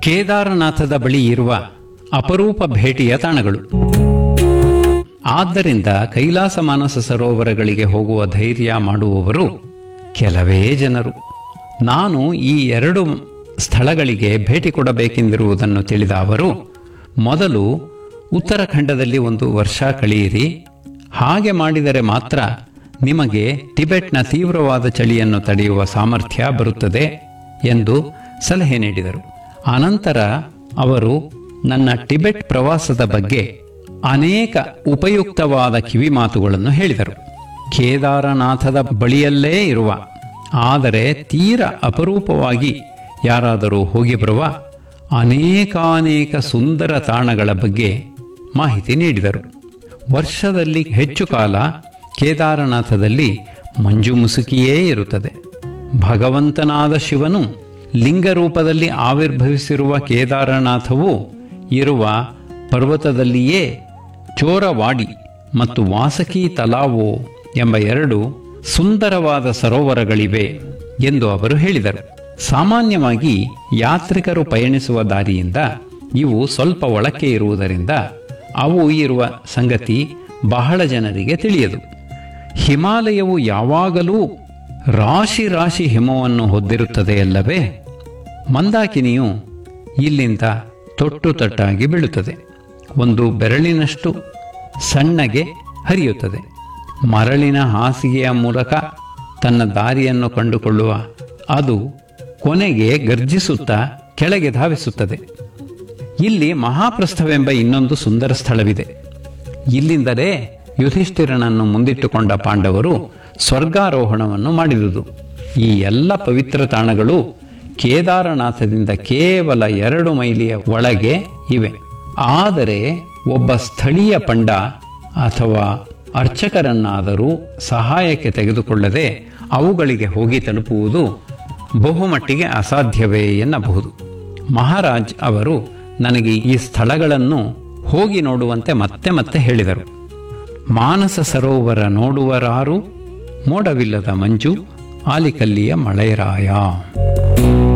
ಕೇದಾರನಾಥದ ಬಳಿ ಇರುವ ಅಪರೂಪ ಭೇಟಿಯ ತಾಣಗಳು ಆದ್ದರಿಂದ ಕೈಲಾಸ ಮಾನಸ ಸರೋವರಗಳಿಗೆ ಹೋಗುವ ಧೈರ್ಯ ಮಾಡುವವರು ಕೆಲವೇ ಜನರು ನಾನು ಈ ಎರಡು ಸ್ಥಳಗಳಿಗೆ ಭೇಟಿ ಕೊಡಬೇಕೆಂದಿರುವುದನ್ನು ತಿಳಿದ ಅವರು ಮೊದಲು ಉತ್ತರಾಖಂಡದಲ್ಲಿ ಒಂದು ವರ್ಷ ಕಳೆಯಿರಿ ಹಾಗೆ ಮಾಡಿದರೆ ಮಾತ್ರ ನಿಮಗೆ ಟಿಬೆಟ್ನ ತೀವ್ರವಾದ ಚಳಿಯನ್ನು ತಡೆಯುವ ಸಾಮರ್ಥ್ಯ ಬರುತ್ತದೆ ಎಂದು ಸಲಹೆ ನೀಡಿದರು ಅನಂತರ ಅವರು ನನ್ನ ಟಿಬೆಟ್ ಪ್ರವಾಸದ ಬಗ್ಗೆ ಅನೇಕ ಉಪಯುಕ್ತವಾದ ಕಿವಿಮಾತುಗಳನ್ನು ಹೇಳಿದರು ಕೇದಾರನಾಥದ ಬಳಿಯಲ್ಲೇ ಇರುವ ಆದರೆ ತೀರ ಅಪರೂಪವಾಗಿ ಯಾರಾದರೂ ಹೋಗಿ ಬರುವ ಅನೇಕಾನೇಕ ಸುಂದರ ತಾಣಗಳ ಬಗ್ಗೆ ಮಾಹಿತಿ ನೀಡಿದರು ವರ್ಷದಲ್ಲಿ ಹೆಚ್ಚು ಕಾಲ ಕೇದಾರನಾಥದಲ್ಲಿ ಮಂಜು ಮುಸುಕಿಯೇ ಇರುತ್ತದೆ ಭಗವಂತನಾದ ಶಿವನು ಲಿಂಗ ರೂಪದಲ್ಲಿ ಆವಿರ್ಭವಿಸಿರುವ ಕೇದಾರನಾಥವು ಇರುವ ಪರ್ವತದಲ್ಲಿಯೇ ಚೋರವಾಡಿ ಮತ್ತು ವಾಸಕಿ ತಲಾವೋ ಎಂಬ ಎರಡು ಸುಂದರವಾದ ಸರೋವರಗಳಿವೆ ಎಂದು ಅವರು ಹೇಳಿದರು ಸಾಮಾನ್ಯವಾಗಿ ಯಾತ್ರಿಕರು ಪಯಣಿಸುವ ದಾರಿಯಿಂದ ಇವು ಸ್ವಲ್ಪ ಒಳಕ್ಕೆ ಇರುವುದರಿಂದ ಅವು ಇರುವ ಸಂಗತಿ ಬಹಳ ಜನರಿಗೆ ತಿಳಿಯದು ಹಿಮಾಲಯವು ಯಾವಾಗಲೂ ರಾಶಿ ರಾಶಿ ಹಿಮವನ್ನು ಹೊದ್ದಿರುತ್ತದೆಯಲ್ಲವೇ ಮಂದಾಕಿನಿಯು ಇಲ್ಲಿಂದ ತೊಟ್ಟು ತಟ್ಟಾಗಿ ಬೀಳುತ್ತದೆ ಒಂದು ಬೆರಳಿನಷ್ಟು ಸಣ್ಣಗೆ ಹರಿಯುತ್ತದೆ ಮರಳಿನ ಹಾಸಿಗೆಯ ಮೂಲಕ ತನ್ನ ದಾರಿಯನ್ನು ಕಂಡುಕೊಳ್ಳುವ ಅದು ಕೊನೆಗೆ ಗರ್ಜಿಸುತ್ತಾ ಕೆಳಗೆ ಧಾವಿಸುತ್ತದೆ ಇಲ್ಲಿ ಮಹಾಪ್ರಸ್ಥವೆಂಬ ಇನ್ನೊಂದು ಸುಂದರ ಸ್ಥಳವಿದೆ ಇಲ್ಲಿಂದಲೇ ಯುಧಿಷ್ಠಿರನನ್ನು ಮುಂದಿಟ್ಟುಕೊಂಡ ಪಾಂಡವರು ಸ್ವರ್ಗಾರೋಹಣವನ್ನು ಮಾಡಿದುದು ಈ ಎಲ್ಲ ಪವಿತ್ರ ತಾಣಗಳು ಕೇದಾರನಾಥದಿಂದ ಕೇವಲ ಎರಡು ಮೈಲಿಯ ಒಳಗೆ ಇವೆ ಆದರೆ ಒಬ್ಬ ಸ್ಥಳೀಯ ಪಂಡ ಅಥವಾ ಅರ್ಚಕರನ್ನಾದರೂ ಸಹಾಯಕ್ಕೆ ತೆಗೆದುಕೊಳ್ಳದೆ ಅವುಗಳಿಗೆ ಹೋಗಿ ತಲುಪುವುದು ಬಹುಮಟ್ಟಿಗೆ ಅಸಾಧ್ಯವೇ ಎನ್ನಬಹುದು ಮಹಾರಾಜ್ ಅವರು ನನಗೆ ಈ ಸ್ಥಳಗಳನ್ನು ಹೋಗಿ ನೋಡುವಂತೆ ಮತ್ತೆ ಮತ್ತೆ ಹೇಳಿದರು ಮಾನಸ ಸರೋವರ ನೋಡುವರಾರು ಮೋಡವಿಲ್ಲದ ಮಂಜು ಆಲಿಕಲ್ಲಿಯ ಮಳೆರಾಯ